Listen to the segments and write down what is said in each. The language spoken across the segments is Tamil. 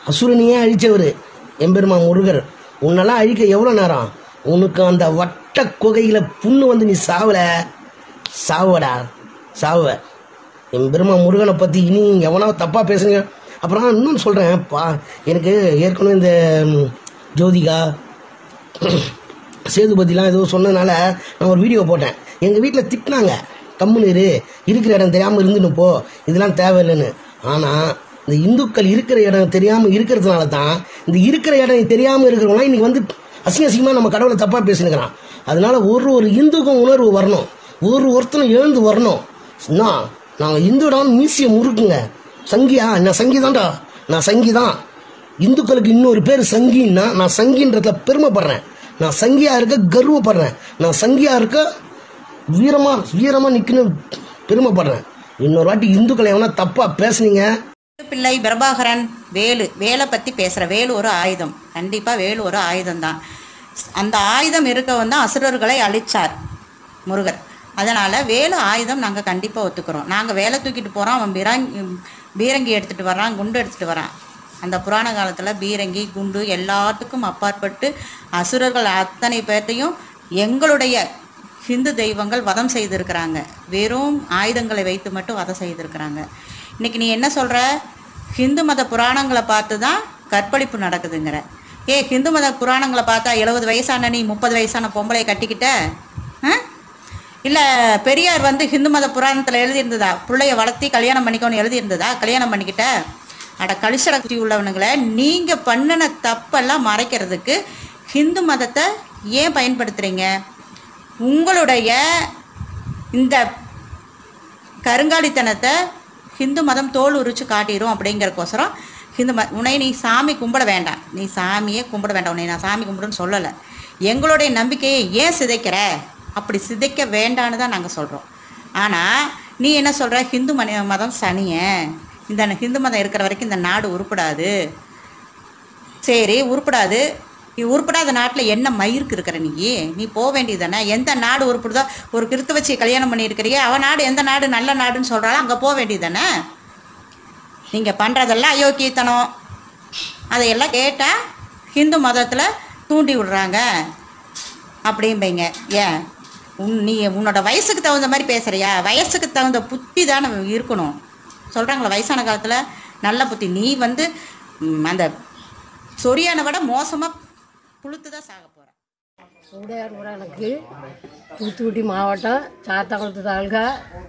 அசுரனையே அழிச்சவர் எம்பெருமா முருகர் உன்னெல்லாம் அழிக்க எவ்வளோ நேரம் உனக்கு அந்த வட்ட குகையில் புண்ணு வந்து நீ சாவல சாவடா சாவ எம்பெருமா முருகனை பற்றி இனி எவனா தப்பாக பேசுங்க அப்புறம் இன்னொன்று சொல்கிறேன் பா எனக்கு ஏற்கனவே இந்த ம், ஜோதிகா சேதுபதிலாம் ஏதோ சொன்னதுனால நான் ஒரு வீடியோ போட்டேன் எங்கள் வீட்டில் திட்டினாங்க கம்முன்னு இரு இருக்கிற இடம் தெரியாமல் இருந்துன்னு போ இதெல்லாம் தேவையில்லைன்னு ஆனால் இந்த இந்துக்கள் இருக்கிற இடம் தெரியாமல் இருக்கிறதுனால தான் இந்த இருக்கிற இடம் தெரியாமல் இருக்கிறவங்களாம் இன்னைக்கு வந்து அசிங்க அசிங்கமாக நம்ம கடவுளை தப்பாக பேசினுக்கிறான் அதனால ஒரு ஒரு இந்துக்கும் உணர்வு வரணும் ஒரு ஒருத்தனும் எழுந்து வரணும் என்ன நாங்கள் இந்துடான்னு மீசியை முறுக்குங்க சங்கியா நான் சங்கி தான்டா நான் சங்கி தான் இந்துக்களுக்கு இன்னொரு பேர் சங்கின்னா நான் சங்கின்றதுல பெருமைப்படுறேன் நான் சங்கியா இருக்க கர்வப்படுறேன் நான் சங்கியா இருக்க வீரமா வீரமா நிக்கணும் பெருமைப்படுறேன் இன்னொரு வாட்டி இந்துக்களை எவனா தப்பா பேசுனீங்க பிள்ளை பிரபாகரன் வேலு வேலை பற்றி பேசுகிற வேலு ஒரு ஆயுதம் கண்டிப்பாக வேலு ஒரு ஆயுதம் தான் அந்த ஆயுதம் இருக்க வந்து அசுரர்களை அழிச்சார் முருகர் அதனால் வேலு ஆயுதம் நாங்கள் கண்டிப்பாக ஒத்துக்கிறோம் நாங்கள் வேலை தூக்கிட்டு போகிறோம் அவன் பீரங்கி பீரங்கி எடுத்துகிட்டு வரான் குண்டு எடுத்துகிட்டு வரான் அந்த புராண காலத்தில் பீரங்கி குண்டு எல்லாத்துக்கும் அப்பாற்பட்டு அசுரர்கள் அத்தனை பேர்ட்டையும் எங்களுடைய ஹிந்து தெய்வங்கள் வதம் செய்திருக்கிறாங்க வெறும் ஆயுதங்களை வைத்து மட்டும் வதம் செய்திருக்கிறாங்க இன்னைக்கு நீ என்ன சொல்ற ஹிந்து மத புராணங்களை பார்த்து தான் கற்பழிப்பு நடக்குதுங்கிற ஏ ஹிந்து மத புராணங்களை பார்த்தா எழுபது வயசான நீ முப்பது வயசான பொம்பளையை கட்டிக்கிட்ட ஆ? இல்லை பெரியார் வந்து ஹிந்து மத புராணத்தில் எழுதியிருந்ததா பிள்ளைய வளர்த்தி கல்யாணம் பண்ணிக்கோன்னு எழுதியிருந்ததா கல்யாணம் பண்ணிக்கிட்ட அட கலிசடக்தி உள்ளவனுங்களை நீங்கள் பண்ணின தப்பெல்லாம் மறைக்கிறதுக்கு ஹிந்து மதத்தை ஏன் பயன்படுத்துகிறீங்க உங்களுடைய இந்த கருங்காலித்தனத்தை ஹிந்து மதம் தோல் உரிச்சு காட்டிடும் அப்படிங்கறக்கோசரம் ஹிந்து ம உன்னை நீ சாமி கும்பிட வேண்டாம் நீ சாமியே கும்பிட வேண்டாம் உன்னை நான் சாமி கும்பிடுன்னு சொல்லலை எங்களுடைய நம்பிக்கையை ஏன் சிதைக்கிற அப்படி சிதைக்க வேண்டான்னு தான் நாங்கள் சொல்கிறோம் ஆனால் நீ என்ன சொல்கிற ஹிந்து மனி மதம் சனியன் இந்த ஹிந்து மதம் இருக்கிற வரைக்கும் இந்த நாடு உருப்படாது சரி உருப்படாது நீ உருப்படாத நாட்டில் என்ன மயிருக்கு இருக்கிற நீ நீ போக வேண்டியது தானே எந்த நாடு உருப்படுதோ ஒரு கிறிஸ்து வச்சு கல்யாணம் பண்ணியிருக்கிறியே அவன் நாடு எந்த நாடு நல்ல நாடுன்னு சொல்கிறாலும் அங்கே போக வேண்டியது தானே நீங்கள் பண்ணுறதெல்லாம் அயோக்கியத்தனம் அதையெல்லாம் கேட்டால் ஹிந்து மதத்தில் தூண்டி விடுறாங்க அப்படிம்பீங்க ஏன் உன் நீ உன்னோட வயசுக்கு தகுந்த மாதிரி பேசுகிறியா வயசுக்கு தகுந்த புத்தி தானே இருக்கணும் சொல்கிறாங்களா வயசான காலத்தில் நல்ல புத்தி நீ வந்து ம், அந்த சொரியானை விட மோசமாக புழுத்து தான் சாக போகிற உடையார் புராணுக்கு தூத்துக்குடி மாவட்டம் சாத்தாங்குளத்து தாலுகா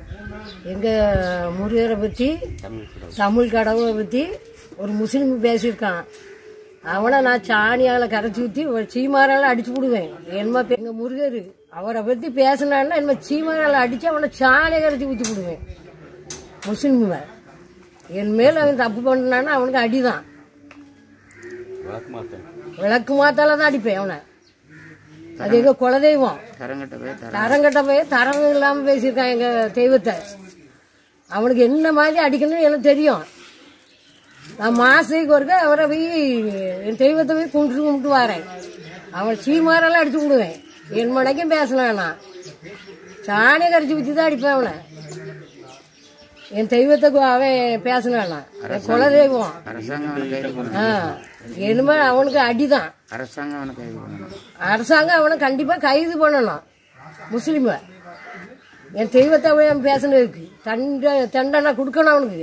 எங்கள் முருகரை பற்றி தமிழ் கடவுளை பற்றி ஒரு முஸ்லீம் பேசியிருக்கான் அவனை நான் சாணியால் கரைச்சி ஊற்றி ஒரு சீமாரால் அடிச்சு விடுவேன் என்னமா எங்கள் முருகர் அவரை பற்றி பேசினான்னா என்ன சீமாரால் அடித்து அவனை சாணியை கரைச்சி ஊற்றி விடுவேன் முஸ்லீம் என் மேல் அவன் தப்பு பண்ணான்னா அவனுக்கு அடிதான் விளக்கு மாத்தால தான் அடிப்பேன் அவனை அது எங்க குலதெய்வம் தரங்கட்ட போய் தரம் இல்லாம பேசியிருக்கான் எங்க தெய்வத்தை அவனுக்கு என்ன மாதிரி அடிக்கணும்னு எனக்கு தெரியும் நான் மாசத்துக்கு ஒருக்க அவரை போய் என் தெய்வத்தை போய் கும்பிட்டு கும்பிட்டு வரேன் அவன் சீமாரெல்லாம் அடிச்சு விடுவேன் என் மனைக்கும் பேசினான் நான் சாணியை கரைச்சி ஊற்றி தான் அடிப்பேன் அவனை என் தெய்வத்தை கு- அவன் பேசினான் என் குலதெய்வம் அரசாங்கம் அவனை கைது பண்ணணும் ஆ இனிமே அவனுக்கு அடிதான் அரசாங்கம் அவனை கைது பண்ணணும் அரசாங்கம் அவனை கண்டிப்பா கைது பண்ணணும் முஸ்லீம என் தெய்வத்தை அவன் பேசினதுக்கு தண்ட தண்டனை கொடுக்கணும் அவனுக்கு